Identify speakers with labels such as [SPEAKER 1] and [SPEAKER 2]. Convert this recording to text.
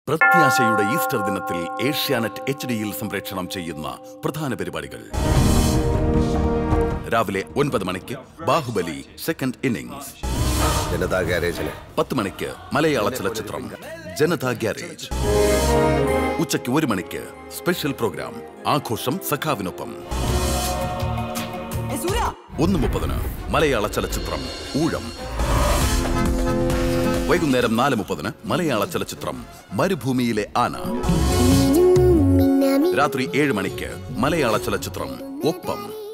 [SPEAKER 1] പ്രത്യാശയുടെ ഈസ്റ്റർ ദിനത്തിൽ ഏഷ്യാനെറ്റ് എച്ച് ഡിയിൽ സംപ്രേഷണം ചെയ്യുന്ന പ്രധാന പരിപാടികൾ രാവിലെ ഒൻപത് മണിക്ക് ബാഹുബലി സെക്കൻഡ് ഇന്നിംഗ്സ്
[SPEAKER 2] ജനതാ ഗ്യാരേജിന്
[SPEAKER 1] പത്ത് മണിക്ക് മലയാള ചലച്ചിത്രം ജനതാ ഗ്യാരേജ് ഉച്ചയ്ക്ക് ഒരു മണിക്ക് സ്പെഷ്യൽ പ്രോഗ്രാം ആഘോഷം സഖാവിനൊപ്പം ഒന്ന് മുപ്പതിന് മലയാള ചലച്ചിത്രം ഊഴം വൈകുന്നേരം നാല് മുപ്പതിന് മലയാള ചലച്ചിത്രം മരുഭൂമിയിലെ ആന രാത്രി ഏഴ് മണിക്ക് മലയാള ചലച്ചിത്രം ഒപ്പം